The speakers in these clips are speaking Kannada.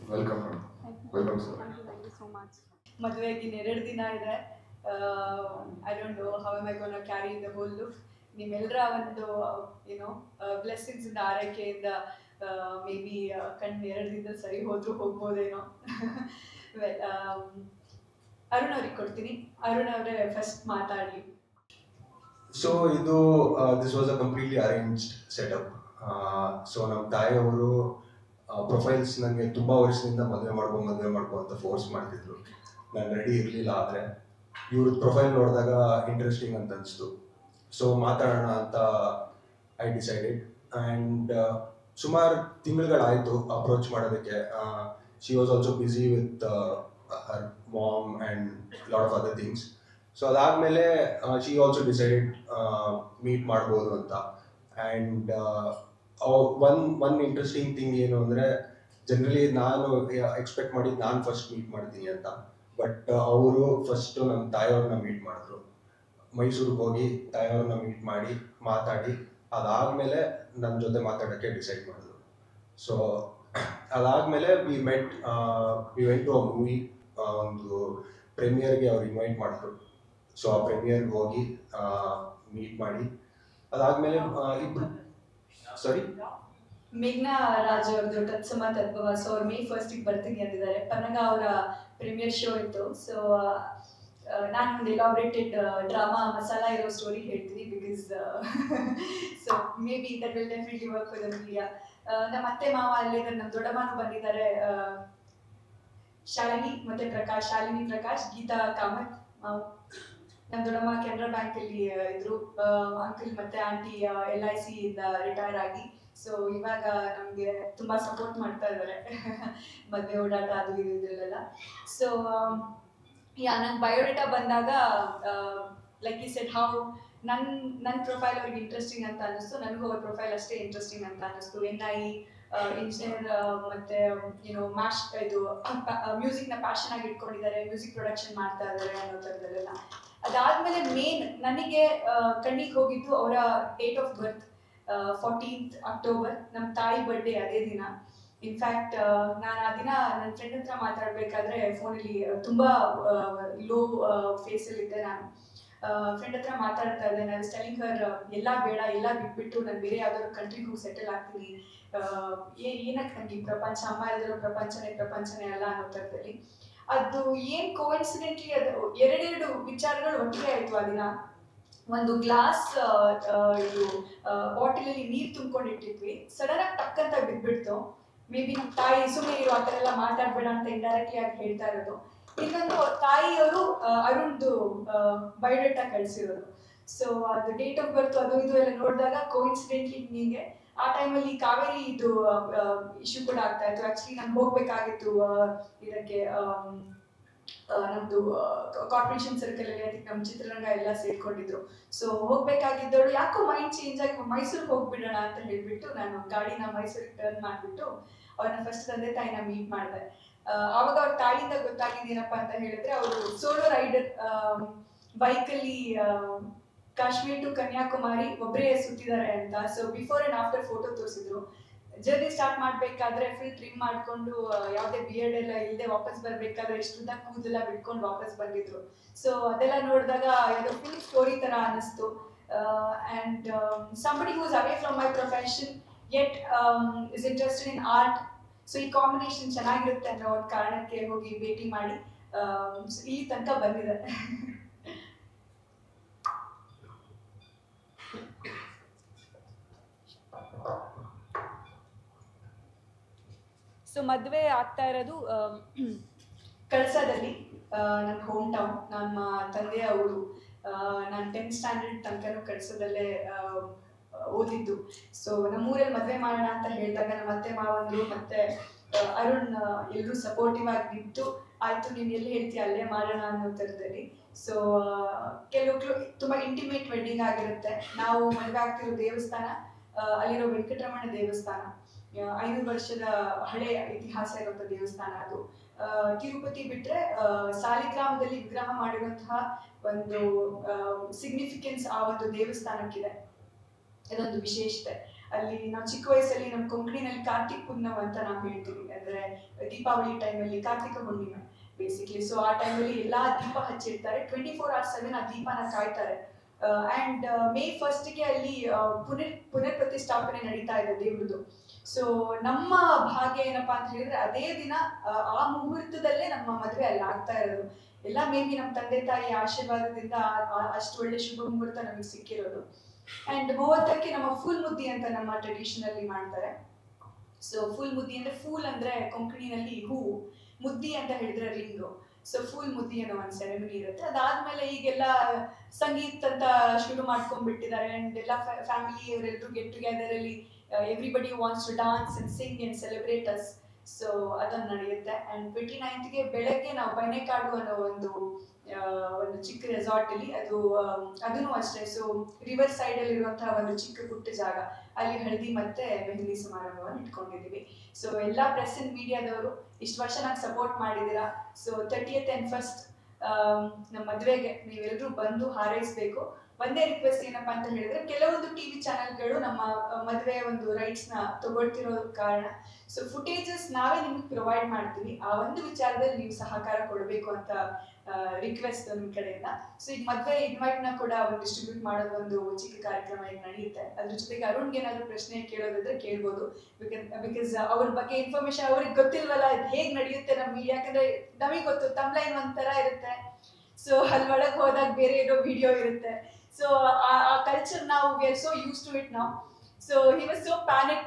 welcome welcome sir thank you so much ಮದುವೆಗೆ ಇನ್ನು ಎರಡು ದಿನ ಇದೆ I don't know how am I gonna carry the whole look ನಿಮ್ಮೆಲ್ಲರ ಒಂದು ಏನೋ ಬ್ಲೆಸ್ಸಿಂಗ್ಸ್ ಇಂದ ಆರೈಕೆಯಿಂದ ಮೇ ಬಿ ಕಣ್ಣು ಎರಡು ದಿನದಲ್ಲಿ ಸರಿ ಹೋದ್ರು ಹೋಗ್ಬೋದೇನೋ ವೆಲ್ ಅರುಣ್ ಅವ್ರಿಗೆ ಕೊಡ್ತೀನಿ ಅರುಣ್ ಅವರೇ ಫಸ್ಟ್ ಮಾತಾಡಲಿ ಸೊ ಇದು this was uh completely arranged setup so ನಮ್ಮ ತಾಯಿಯವರು ಪ್ರೊಫೈಲ್ಸ್ ನನಗೆ ತುಂಬ ವರ್ಷದಿಂದ ಮದುವೆ ಮಾಡ್ಕೊ ಮದುವೆ ಮಾಡ್ಕೊ ಅಂತ ಫೋರ್ಸ್ ಮಾಡ್ತಿದ್ರು ನಾನು ರೆಡಿ ಇರಲಿಲ್ಲ ಆದರೆ ಇವ್ರ ಪ್ರೊಫೈಲ್ ನೋಡಿದಾಗ ಇಂಟ್ರೆಸ್ಟಿಂಗ್ ಅಂತ ಅನಿಸ್ತು ಸೊ ಮಾತಾಡೋಣ ಅಂತ ಐ ಡಿಸೈಡೆಡ್ ಆ್ಯಂಡ್ ಸುಮಾರು ತಿಂಗಳುಗಳಾಯಿತು ಅಪ್ರೋಚ್ ಮಾಡೋದಕ್ಕೆ she was also busy with her mom and lot of other things so ಅದಾದಮೇಲೆ ಶಿ ಆಲ್ಸೋ ಡಿಸೈಡೆಡ್ ಮೀಟ್ ಮಾಡ್ಬೋದು ಅಂತ and one one interesting thing ಏನು ಅಂದರೆ ಜನರಲಿ ನಾನು ಎಕ್ಸ್ಪೆಕ್ಟ್ ಮಾಡಿದ್ದು ನಾನು ಫಸ್ಟ್ ಮೀಟ್ ಮಾಡ್ತೀನಿ ಅಂತ ಬಟ್ ಅವರು ಫಸ್ಟು ನಮ್ಮ ತಾಯಿಯವ್ರನ್ನ ಮೀಟ್ ಮಾಡಿದ್ರು ಮೈಸೂರಿಗೆ ಹೋಗಿ ತಾಯಿಯವ್ರನ್ನ ಮೀಟ್ ಮಾಡಿ ಮಾತಾಡಿ ಅದಾದಮೇಲೆ ನನ್ನ ಜೊತೆ ಮಾತಾಡೋಕ್ಕೆ ಡಿಸೈಡ್ ಮಾಡಿದ್ರು ಸೊ ಅದಾದಮೇಲೆ we met we went to a movie ಒಂದು ಪ್ರೀಮಿಯರ್ಗೆ ಅವ್ರು ಇನ್ವೈಟ್ ಮಾಡಿದ್ರು ಸೊ ಆ ಪ್ರೀಮಿಯರ್ಗೆ ಹೋಗಿ ಮೀಟ್ ಮಾಡಿ ಅದಾದಮೇಲೆ ಇಬ್ರು ಸಾರಿ ಮೇಘ್ನಾ ರಾಜ್ ಅವ್ರದ್ದು ತತ್ಸಮ ತದ್ಭವ ಸೊ ಅವ್ರು ಮೇ ಫಸ್ಟಿಗೆ ಬರ್ತೀನಿ ಅಂದಿದ್ದಾರೆ ಪನ್ನಗ ಅವರ ಪ್ರೀಮಿಯರ್ ಶೋ ಇತ್ತು ಸೊ ನಾನು ಒಂದು ಎಲಾಬ್ರೇಟೆಡ್ ಡ್ರಾಮಾ ಮಸಾಲ ಇರೋ ಸ್ಟೋರಿ ಹೇಳ್ತೀನಿ because so maybe that will definitely work for the media ನಮ್ಮ ಅತ್ತೆ ಮಾವ ಅಲ್ಲಿದ್ದಾರೆ ನಮ್ಮ ದೊಡ್ಡಮ್ಮನೂ ಬಂದಿದ್ದಾರೆ ಆ, ಶಾಲಿನಿ ಮತ್ತೆ ಪ್ರಕಾಶ್ ಶಾಲಿನಿ ಪ್ರಕಾಶ್ ಗೀತಾ ಕಾಮತ್ ಮಾವು ನಮ್ಮ ದೊಡ್ಡಮ್ಮ ಕೆನರಾ ಬ್ಯಾಂಕ್ ಅಲ್ಲಿ ಆ, ಇದ್ರು ಅಂಕಲ್ ಮತ್ತೆ ಆಂಟಿ ಎಲ್ ಐ ಸಿ ಇಂದ ರಿಟೈರ್ ಆಗಿ ಸೊ ಇವಾಗ ನಮ್ಗೆ ತುಂಬಾ ಸಪೋರ್ಟ್ ಮಾಡ್ತಾ ಇದ್ದಾರೆ ಮದ್ವೆ ಓಡಾಟ ಅದು ಇದು ಇದ್ರಲ್ಲೆಲ್ಲ ಸೊ ಯಾ ನಂಗೆ ಬಯೋಡೇಟಾ ಬಂದಾಗ ಲೈಕ್ ಈ ಸೆಟ್ ಹೌ ನನ್ನ ನನ್ನ ಪ್ರೊಫೈಲ್ ಅವ್ರಿಗೆ ಇಂಟ್ರೆಸ್ಟಿಂಗ್ ಅಂತ ಅನಿಸ್ತು ನನಗೂ ಅವ್ರ ಪ್ರೊಫೈಲ್ ಅಷ್ಟೇ ಇಂಟ್ರೆಸ್ಟಿಂಗ್ ಅಂತ ಅನಿಸ್ತು ಎನ್ ಐ ಇಂಜಿನಿಯರ್ ಮತ್ತೆ ಏನೋ ಮ್ಯಾಶ್ ಇದು ಮ್ಯೂಸಿಕ್ನ ಪ್ಯಾಷನ್ ಆಗಿ ಇಟ್ಕೊಂಡಿದ್ದಾರೆ ಮ್ಯೂಸಿಕ್ ಪ್ರೊಡಕ್ಷನ್ ಮಾಡ್ತಾ ಇದ್ದಾರೆ ಅನ್ನೋ ಥರದಲ್ಲೆಲ್ಲ ಅದಾದ್ಮೇಲೆ ಮೇನ್ ನನಗೆ ಕಣ್ಣಿಗೆ ಹೋಗಿದ್ದು ಅವರ date of birth fourteenth October ನಮ್ಮ ತಾಯಿ ಬರ್ಡೇ ಅದೇ ದಿನ ಇನ್ಫ್ಯಾಕ್ಟ್ ನಾನು ಆ ದಿನ ನನ್ನ ಫ್ರೆಂಡ್ ಹತ್ರ ಮಾತಾಡಬೇಕಾದ್ರೆ ಫೋನಲ್ಲಿ ತುಂಬಾ ಲೋ ಫೇಸಲ್ಲಿ ಇದ್ದೆ ನಾನು ಫ್ರೆಂಡ್ ಹತ್ರ ಮಾತಾಡ್ತಾ ಇದ್ದೆ ನಾನು ಸ್ಟೆಲಿಂಗ್ ಹರ್ ಎಲ್ಲ ಬೇಡ ಎಲ್ಲ ಬಿಟ್ಬಿಟ್ಟು ನಾನು ಬೇರೆ ಯಾವ್ದಾದ್ರು ಕಂಟ್ರಿಗೆ ಹೋಗಿ ಸೆಟಲ್ ಆಗ್ತೀನಿ ಆ, ಏ ಏನಕ್ಕೆ ನನಗೆ ಈ ಪ್ರಪಂಚ ಅಮ್ಮ ಇಲ್ದಿರೋ ಪ್ರಪಂಚನೇ ಪ್ರಪಂಚನೇ ಅಲ್ಲ ಅನ್ನೋ ಥರದಲ್ಲಿ ಅದು ಏನ್ ಕೋಇನ್ಸಿಡೆಂಟ್ಲಿ ಅದು ಎರಡೆರಡು ವಿಚಾರಗಳು ಒಟ್ಟಿಗೆ ಆಯ್ತು ಆ ದಿನ ಒಂದು ಗ್ಲಾಸ್ ಇದು ಬಾಟಲಲ್ಲಿ ನೀರು ತುಂಬ್ಕೊಂಡು ಇಟ್ಟಿದ್ವಿ ಸಡನ್ ಆಗಿ ಟಕ್ ಅಂತ ಬಿದ್ಬಿಡ್ತು ಮೇ ಬಿ ನಮ್ಮ ತಾಯಿ ಸುಮ್ಮನೆ ಇರೋ ಆ ಥರ ಎಲ್ಲ ಮಾತಾಡ್ಬೇಡ ಅಂತ ಇಂಡೈರೆಕ್ಟ್ಲಿ ಆಗಿ ಹೇಳ್ತಾ ಇರೋದು ಇನ್ನೊಂದು ತಾಯಿಯವರು ಅರುಣ್ದು ಬಯೋಡೇಟಾ ಕಳಿಸಿರೋದು ಸೊ ಅದು ಡೇಟ್ ಆಫ್ ಬರ್ತ್ ಅದು ಇದು ಎಲ್ಲ ನೋಡಿದಾಗ ಕೋಇನ್ಸಿಡೆಂಟ್ಲಿ ನಿಮಗೆ ಆ ಟೈಮಲ್ಲಿ ಕಾವೇರಿ ಇದು ಇಶ್ಯೂ ಕೂಡ ಆಗ್ತಾ ಇತ್ತು ಆಕ್ಚುಲಿ ನಾನು ಹೋಗ್ಬೇಕಾಗಿತ್ತು ಆ, ಇದಕ್ಕೆ ಆಮ್, ಆ, ನಮ್ದು ಕಾರ್ಪೊರೇಷನ್ ಸರ್ಕಲ್ ಅಲ್ಲಿ ಅದಕ್ಕೆ ನಮ್ಮ ಚಿತ್ರರಂಗ ಎಲ್ಲ ಸೇರ್ಕೊಂಡಿದ್ರು ಸೊ ಹೋಗ್ಬೇಕಾಗಿದ್ದವಳು ಯಾಕೋ ಮೈಂಡ್ ಚೇಂಜ್ ಆಗಿ ಮೈಸೂರಿಗೆ ಹೋಗ್ಬಿಡೋಣ ಅಂತ ಹೇಳ್ಬಿಟ್ಟು ನಾನು ಗಾಡಿನ ಮೈಸೂರಿಗೆ ಟರ್ನ್ ಮಾಡ್ಬಿಟ್ಟು ಅವ್ರನ್ನ ಫಸ್ಟ್ ತಂದೆ ತಾಯಿನ ಮೀಟ್ ಮಾಡಿದೆ ಆವಾಗ ಅವ್ರ ತಾಯಿಯಿಂದ ಗೊತ್ತಾಗಿದ್ದೇನಪ್ಪ ಅಂತ ಹೇಳಿದ್ರೆ ಅವರು ಸೋಲೋ ರೈಡರ್ ಬೈಕಲ್ಲಿ ಕಾಶ್ಮೀರ್ ಟು ಕನ್ಯಾಕುಮಾರಿ ಒಬ್ಬರೇ ಸುತ್ತಿದ್ದಾರೆ ಅಂತ so before and after photo ತೋರಿಸಿದ್ರು ಜರ್ನಿ ಸ್ಟಾರ್ಟ್ ಮಾಡ್ಬೇಕಾದ್ರೆ ಫುಲ್ ಟ್ರಿಮ್ ಮಾಡ್ಕೊಂಡು ಆ, ಯಾವುದೇ ಬಿಯರ್ಡ್ ಎಲ್ಲ ಇಲ್ಲದೆ ವಾಪಸ್ ಬರ್ಬೇಕಾದ್ರೆ ಇಷ್ಟುದ್ದ ಕೂದೆಲ್ಲ ಬಿಟ್ಕೊಂಡು ವಾಪಸ್ ಬಂದಿದ್ರು ಸೊ ಅದೆಲ್ಲ ನೋಡಿದಾಗ ಯಾವುದೋ ಫುಲ್ ಸ್ಟೋರಿ ತರ ಅನಿಸ್ತು and somebody who's away from my profession yet is interested in art so ಈ ಕಾಂಬಿನೇಷನ್ ಚೆನ್ನಾಗಿರುತ್ತೆ ಅನ್ನೋ ಒಂದು ಕಾರಣಕ್ಕೆ ಹೋಗಿ ಭೇಟಿ ಮಾಡಿ ಆಮ್, so ಇಲ್ಲಿ ತನಕ ಬಂದಿದೆ ಸೊ ಮದುವೆ ಆಗ್ತಾ ಇರೋದು ಆಮ್, ಕಳಸದಲ್ಲಿ ನನ್ನ ಹೋಮ್ ಟೌನ್ ನಮ್ಮ ತಂದೆಯ ಊರು ನಾನು ಟೆಂತ್ ಸ್ಟ್ಯಾಂಡರ್ಡ್ ತನಕನೂ ಕಳಸದಲ್ಲೇ ಓದಿದ್ದು ಸೊ ನಮ್ಮೂರಲ್ಲಿ ಮದುವೆ ಮಾಡೋಣ ಅಂತ ಹೇಳಿದಾಗ ನಮ್ಮ ಅತ್ತೆ ಮಾವಂದ್ರು ಮತ್ತೆ ಆ, ಅರುಣ್ ಎಲ್ಲರೂ ಸಪೋರ್ಟಿವ್ ಆಗಿ ನಿಂತು ಆಯ್ತು ನೀನು ಎಲ್ಲಿ ಹೇಳ್ತೀಯ ಅಲ್ಲೇ ಮಾಡೋಣ ಅನ್ನೋ ಥರದಲ್ಲಿ ಸೊ ಕೆಲವು ಕ್ಲೋ- ತುಂಬಾ ಇಂಟಿಮೇಟ್ ವೆಡ್ಡಿಂಗ್ ಆಗಿರುತ್ತೆ ನಾವು ಮದುವೆ ಆಗ್ತಿರೋ ದೇವಸ್ಥಾನ ಆ, ಅಲ್ಲಿರೋ ವೆಂಕಟರಮಣ ದೇವಸ್ಥಾನ ಆ, ಐನೂರು ವರ್ಷದ ಹಳೆಯ ಇತಿಹಾಸ ಇರುವಂತ ದೇವಸ್ಥಾನ ಅದು ಆ, ತಿರುಪತಿ ಬಿಟ್ರೆ ಆ, ಸಾಲಿಗ್ರಾಮದಲ್ಲಿ ವಿಗ್ರಹ ಮಾಡಿರುವಂತಹ ಒಂದು ಸಿಗ್ನಿಫಿಕೆನ್ಸ್ ಆ ಒಂದು ದೇವಸ್ಥಾನಕ್ಕಿದೆ ಇದೊಂದು ವಿಶೇಷತೆ ಅಲ್ಲಿ ನಾವು ಚಿಕ್ಕ ವಯಸ್ಸಲ್ಲಿ ನಮ್ಮ ಕೊಂಕಣಿನಲ್ಲಿ ಕಾರ್ತಿಕ್ ಪೂರ್ಣವ್ ಅಂತ ನಾವು ಹೇಳ್ತೀವಿ ಅಂದ್ರೆ ದೀಪಾವಳಿ ಟೈಮಲ್ಲಿ ಕಾರ್ತಿಕ ಹುಣ್ಣಿಮೆ ಬೇಸಿಕ್ಲಿ ಸೊ ಆ ಟೈಮಲ್ಲಿ ಎಲ್ಲಾ ದೀಪ ಹಚ್ಚಿರ್ತಾರೆ ಟ್ವೆಂಟಿ ಫೋರ್ ಅವರ್ಸ್ ಸೆವೆನ್ ಆ ದೀಪನ ಕಾಯ್ತಾರೆ ಅಂಡ್ ಮೇ ಫಸ್ಟ್ಗೆ ಅಲ್ಲಿ ಆ, ಪುನರ್ ಪುನರ್ ಪ್ರತಿಷ್ಠಾಪನೆ ನಡೀತಾ ಇದೆ ದೇವ್ರದ್ದು ಸೊ ನಮ್ಮ ಭಾಗ್ಯ ಏನಪ್ಪಾ ಅಂತ ಹೇಳಿದ್ರೆ ಅದೇ ದಿನ ಆ, ಆ ಮುಹೂರ್ತದಲ್ಲೇ ನಮ್ಮ ಮದುವೆ ಅಲ್ಲಿ ಆಗ್ತಾ ಇರೋದು ಎಲ್ಲ ಮೇ ಬಿ ನಮ್ಮ ತಂದೆ ತಾಯಿ ಆಶೀರ್ವಾದದಿಂದ ಆ- ಆ- ಅಷ್ಟು ಒಳ್ಳೆ ಶುಭ ಮುಹೂರ್ತ ನಮಗೆ ಸಿಕ್ಕಿರೋದು ಅಂಡ್ ಮೂವತ್ತಕ್ಕೆ ನಮ್ಮ ಫುಲ್ ಮುದ್ದಿ ಅಂತ ನಮ್ಮ ಟ್ರೆಡಿಷನ್ ಅಲ್ಲಿ ಮಾಡ್ತಾರೆ ಸೊ ಫುಲ್ ಮುದ್ದಿ ಅಂದ್ರೆ ಫೂಲ್ ಅಂದ್ರೆ ಕೊಂಕಣಿನಲ್ಲಿ ಹೂವು ಮುದ್ದಿ ಅಂತ ಹೇಳಿದ್ರೆ ರಿಂಗು ಸೊ ಫುಲ್ ಮುದ್ದಿ ಅನ್ನೋ ಒಂದು ಸೆರೆಮನಿ ಇರುತ್ತೆ ಅದಾದ್ಮೇಲೆ ಈಗೆಲ್ಲ ಸಂಗೀತ ಅಂತ ಶುರು ಮಾಡ್ಕೊಂಡ್ಬಿಟ್ಟಿದ್ದಾರೆ ಅಂಡ್ ಎಲ್ಲ ಫ್ಯಾಮಿಲಿ ಅವರೆಲ್ಲರೂ ಗೆಟ್ ಟುಗೆದರ್ ಅಲ್ಲಿ everybody wants to dance and sing and celebrate us so ಅದನ್ನ ನಡೆಯುತ್ತೆ ಅಂಡ್ ಟ್ವೆಂಟಿ ನೈನ್ತ್ಗೆ ಬೆಳಗ್ಗೆ ನಾವು ಬೈನೆಕಾಡು ಅನ್ನೋ ಒಂದು ಆ, ಒಂದು ಚಿಕ್ಕ ರೆಸಾರ್ಟ್ ಅಲ್ಲಿ ಅದು ಅದನ್ನು ಅಷ್ಟೇ ಸೊ ರಿವರ್ ಸೈಡ್ ಅಲ್ಲಿ ಇರುವಂತಹ ಒಂದು ಚಿಕ್ಕ ಪುಟ್ಟ ಜಾಗ ಅಲ್ಲಿ ಹಳದಿ ಮತ್ತೆ ಮೆಹಂದಿ ಸಮಾರಂಭವನ್ನು ಇಟ್ಕೊಂಡಿದೀವಿ ಸೊ ಎಲ್ಲಾ ಪ್ರೆಸ್ ಅಂಡ್ ಮೀಡಿಯಾದವರು ಇಷ್ಟು ವರ್ಷ ನಂಗೆ ಸಪೋರ್ಟ್ ಮಾಡಿದ್ದೀರಾ ಸೊ ತರ್ಟಿಯತ್ ಅಂಡ್ ಫಸ್ಟ್ ನಮ್ಮ ಮದುವೆಗೆ ನೀವೆಲ್ಲರೂ ಬಂದು ಹಾರೈಸಬೇಕು ಒಂದೇ ರಿಕ್ವೆಸ್ಟ್ ಏನಪ್ಪಾ ಅಂತ ಹೇಳಿದ್ರೆ ಕೆಲವೊಂದು ಟಿವಿ ಚಾನೆಲ್ಗಳು ನಮ್ಮ ಆ, ಮದುವೆ ಒಂದು ರೈಟ್ಸ್ ನ ತಗೊಳ್ತಿರೋ ಕಾರಣ ಸೊ ಫುಟೇಜಸ್ ನಾವೇ ನಿಮ್ಗೆ ಪ್ರೊವೈಡ್ ಮಾಡ್ತೀವಿ ಆ ಒಂದು ವಿಚಾರದಲ್ಲಿ ನೀವು ಸಹಕಾರ ಕೊಡಬೇಕು ಅಂತ ರಿಕ್ವೆಸ್ಟ್ ನಿಮ್ಮ ಕಡೆಯಿಂದ ಸೊ ಈಗ ಮದುವೆ ಇನ್ವೈಟ್ ನ ಕೂಡ ಒಂದು ಡಿಸ್ಟ್ರಿಬ್ಯೂಟ್ ಮಾಡೋದು ಒಂದು ಚಿಕ್ಕ ಕಾರ್ಯಕ್ರಮ ಈಗ ನಡೆಯುತ್ತೆ ಅದ್ರ ಜೊತೆಗೆ ಅರುಣ್ಗೆ ಏನಾದ್ರು ಪ್ರಶ್ನೆ ಕೇಳೋದಿದ್ರೆ ಕೇಳ್ಬೋದು ಬಿಕಾಸ್ ಅವ್ರ ಬಗ್ಗೆ ಇನ್ಫಾರ್ಮೇಶನ್ ಅವ್ರಿಗೆ ಗೊತ್ತಿಲ್ವಲ್ಲ ಇದು ಹೇಗ್ ನಡೆಯುತ್ತೆ ನಮ್ಗೆ ಯಾಕಂದ್ರೆ ನಮಗೆ ಗೊತ್ತು ತಮ್ಲೈನ್ ಒಂಥರ ಇರುತ್ತೆ ಸೊ ಅಲ್ಲಿ ಒಳಗೆ ಹೋದಾಗ ಬೇರೆ ಏನೋ ವಿಡಿಯೋ ಇರುತ್ತೆ ಸೊ ಆ ಕಲ್ಚರ್ ನಾವು we are so used to it ನಾವು so he was so panic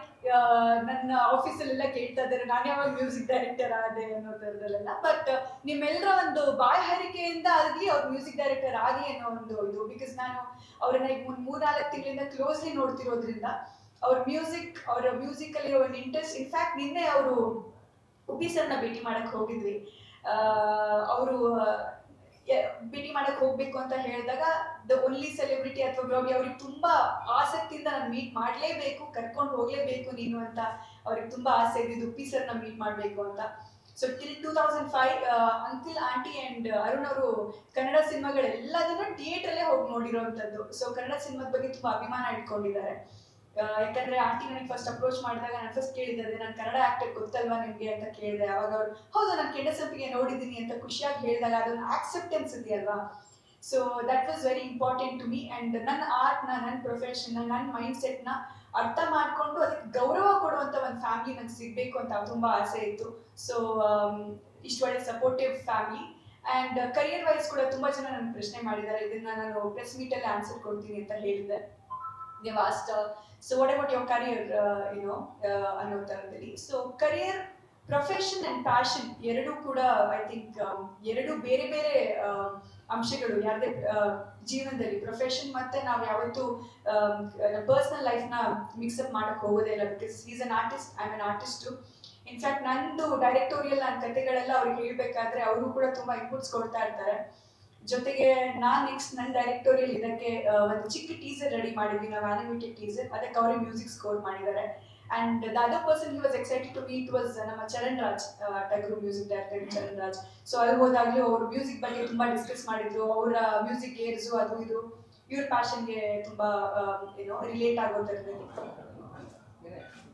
ನನ್ನ ಆಫೀಸಲ್ಲೆಲ್ಲ ಕೇಳ್ತಾ ಇದ್ದಾರೆ ನಾನು ಯಾವಾಗ ಮ್ಯೂಸಿಕ್ ಡೈರೆಕ್ಟರ್ ಆದೆ ಅನ್ನೋ ಥರದಲ್ಲೆಲ್ಲ ಬಟ್ ನಿಮ್ಮೆಲ್ಲರ ಒಂದು ಬಾಯ್ಹರಿಕೆಯಿಂದ ಆಗಲಿ ಅವ್ರು ಮ್ಯೂಸಿಕ್ ಡೈರೆಕ್ಟರ್ ಆಗಲಿ ಅನ್ನೋ ಒಂದು ಇದು ಬಿಕಾಸ್ ನಾನು ಅವ್ರನ್ನ ಈಗ ಮುಂದ್ ಮೂರ್ನಾಲ್ಕು ತಿಂಗಳಿಂದ ಕ್ಲೋಸ್ಲಿ ನೋಡ್ತಿರೋದ್ರಿಂದ ಅವ್ರ ಮ್ಯೂಸಿಕ್ ಅವರ ಮ್ಯೂಸಿಕ್ ಅಲ್ಲಿ ಒಂದು ಇಂಟ್ರೆಸ್ಟ್ ಇನ್ಫ್ಯಾಕ್ಟ್ ನಿನ್ನೆ ಅವರು ಉಪಿ ಸರ್ನ ಭೇಟಿ ಮಾಡಕ್ ಹೋಗಿದ್ವಿ ಅವರು ಭೇಟಿ ಮಾಡಕ್ ಹೋಗ್ಬೇಕು ಅಂತ ಹೇಳಿದಾಗ ದ ಓನ್ಲಿ ಸೆಲೆಬ್ರಿಟಿ ಅಥವಾ ಬ್ಲಾಗಿ ಅವ್ರಿಗೆ ತುಂಬಾ ಆಸಕ್ತಿಯಿಂದ ನಾನು ಮೀಟ್ ಮಾಡ್ಲೇಬೇಕು ಕರ್ಕೊಂಡು ಹೋಗ್ಲೇಬೇಕು ನೀನು ಅಂತ ಅವ್ರಿಗೆ ತುಂಬಾ ಆಸೆ ಇದ್ದಿದ್ದು ಉಪ್ಪಿ ಸರ್ನ ಮೀಟ್ ಮಾಡ್ಬೇಕು ಅಂತ so till two thousand five uncle aunty and Arun ಅವರು ಕನ್ನಡ ಸಿನಿಮಾಗಳೆಲ್ಲದನ್ನು ಥಿಯೇಟ್ರಲ್ಲೇ ಹೋಗಿ ನೋಡಿರೋವಂಥದ್ದು ಸೊ ಕನ್ನಡ ಸಿನಿಮಾದ ಬಗ್ಗೆ ತುಂಬಾ ಅಭಿಮಾನ ಇಟ್ಕೊಂಡಿದ್ದಾರೆ ಆ, ಯಾಕಂದ್ರೆ ಆಂಟಿ ನನಗೆ ಫಸ್ಟ್ ಅಪ್ರೋಚ್ ಮಾಡಿದಾಗ ನಾನು ಫಸ್ಟ್ ಕೇಳಿದ್ದೆ ನಾನು ಕನ್ನಡ ಆಕ್ಟರ್ ಗೊತ್ತಲ್ವಾ ನಿಮ್ಗೆ ಅಂತ ಕೇಳಿದೆ ಅವಾಗ ಅವ್ರು ಹೌದು ನಾನು ಕೆಂಡಸಂಪಿಗೆ ನೋಡಿದ್ದೀನಿ ಅಂತ ಖುಷಿಯಾಗಿ ಹೇಳಿದಾಗ ಅದೊಂದು ಆಕ್ಸೆಪ್ಟೆನ್ಸ್ ಇದೆಯಲ್ವಾ so that was very important to me and ನನ್ನ ಆರ್ಟ್ನ ನನ್ನ ಪ್ರೊಫೆಷನ್ ನನ್ನ ಮೈಂಡ್ ಸೆಟ್ನ ಅರ್ಥ ಮಾಡ್ಕೊಂಡು ಅದಕ್ಕೆ ಗೌರವ ಕೊಡುವಂತ ಒಂದು ಫ್ಯಾಮಿಲಿ ನಂಗೆ ಸಿಗ್ಬೇಕು ಅಂತ ತುಂಬಾ ಆಸೆ ಇತ್ತು ಸೊ ಇಷ್ಟು ಒಳ್ಳೆ supportive family and career wise ಕೂಡ ತುಂಬಾ ಜನ ನನ್ನ ಪ್ರಶ್ನೆ ಮಾಡಿದ್ದಾರೆ ಇದನ್ನ ನಾನು ಪ್ರೆಸ್ ಮೀಟ್ ಅಲ್ಲಿ ಆನ್ಸರ್ ಕೊಡ್ತೀನಿ ಅಂತ ಹೇಳಿದೆ they asked uh, so what about your career uh, you know uh, ಅನ್ನೋ ಥರದಲ್ಲಿ so career profession and passion ಎರಡೂ ಕೂಡ ಐ ಥಿಂಕ್ ಎರಡು ಬೇರೆ ಬೇರೆ ಆ, ಅಂಶಗಳು ಯಾರದೇ ಜೀವನದಲ್ಲಿ ಪ್ರೊಫೆಷನ್ ಮತ್ತೆ ನಾವು ಯಾವತ್ತೂ ಪರ್ಸನಲ್ ಲೈಫ್ನ ಮಿಕ್ಸಪ್ ಮಾಡಕ್ ಹೋಗೋದೇ ಇಲ್ಲ because is an artist I an artist in fact ನಂದು ಡೈರೆಕ್ಟೋರಿಯಲ್ ನನ್ನ ಕತೆಗಳೆಲ್ಲ ಅವ್ರಿಗೆ ಹೇಳ್ಬೇಕಾದ್ರೆ ಅವರು ಕೂಡ ತುಂಬಾ ಇನ್ಪುಟ್ಸ್ ಕೊಡ್ತಾ ಇರ್ತಾರೆ ಜೊತೆಗೆ ನಾನ್ ನೆಕ್ಸ್ಟ್ ನನ್ನ ಡೈರೆಕ್ಟೋರಿಯಲ್ ಇದಕ್ಕೆ ಆ, ಒಂದು ಚಿಕ್ಕ ಟೀಸರ್ ರೆಡಿ ಮಾಡಿದ್ವಿ ನಾವು ಆನಿಮೇಟೆಡ್ ಟೀಸರ್ ಅದಕ್ಕೆ ಅವರೇ ಮ್ಯೂಸಿಕ್ ಸ್ಕೋರ್ ಮಾಡಿದ್ದಾರೆ and the other person he was excited to meet was ನಮ್ಮ Charan Raj Tagaru music director Charan Raj so ಅಲ್ಲಿ ಹೋದಾಗ್ಲೂ ಅವ್ರ ಮ್ಯೂಸಿಕ್ ಬಗ್ಗೆ ತುಂಬಾ ಡಿಸ್ಕಸ್ ಮಾಡಿದ್ರು ಅವರ ಮ್ಯೂಸಿಕ್ ಏರ್ಸು ಅದು ಇದು ಇವ್ರ ಪ್ಯಾಷನ್ಗೆ ತುಂಬಾ ಏನೋ ರಿಲೇಟ್ ಆಗೋ ಥರದಲ್ಲಿ